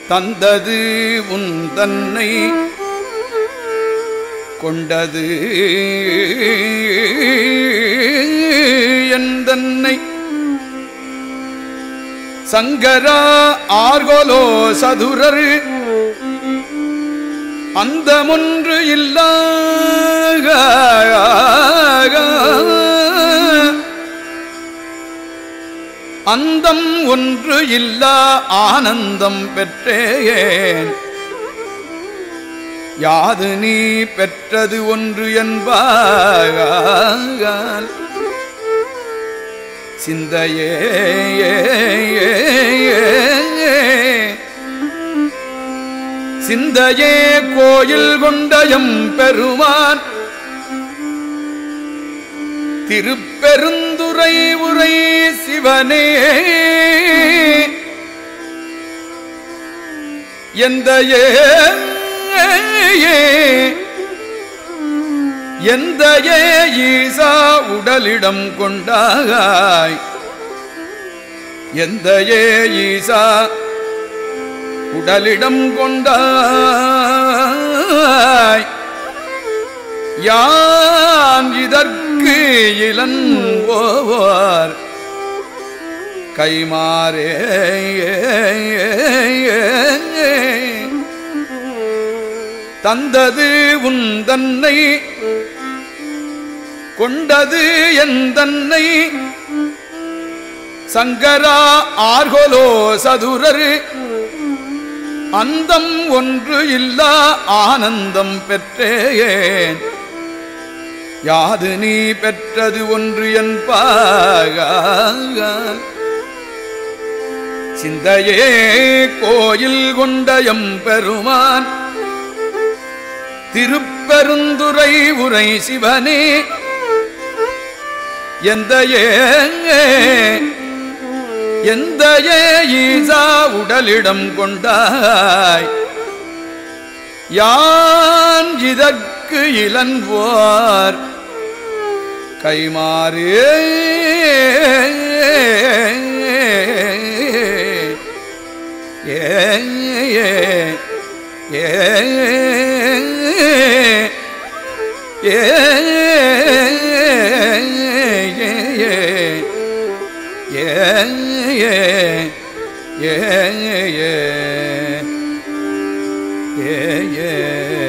தந்தது உன் தன்னை கொண்டது என் தன்னை சங்கரா ஆர்கோலோ சதுரர் அந்தமொன்று இல்லாக அந்தம் ஒன்று இல்லா ஆனந்தம் பெற்றேன் யாது நீ பெற்றது ஒன்று என்பால் சிந்தையே சிந்தையே கோயில் கொண்டயம் பெருமான் திருப்பெருந்துரை உரை சிவனே எந்த எந்த ஈசா உடலிடம் கொண்டாய் எந்த ஈசா உடலிடம் கொண்டாய் யான் இதற்கு இளன் ஓவார் கைமாறே தந்தது உன் தன்னை கொண்டது என் தன்னை சங்கரா ஆர்கோலோ சதுரர் அந்தம் ஒன்று இல்லா ஆனந்தம் பெற்றேன் யாது நீ பெற்றது ஒன்று என்பாக சிந்தையே கோயில் கொண்டயம் பெருமான் திருப்பெருந்துரை உரை சிவனே எந்த எந்த ஈசா உடலிடம் கொண்டாய் யான் இதற்கு இளன்வார் கைமாறு ஏ ஏ ஏ ஏ ஏ ஏ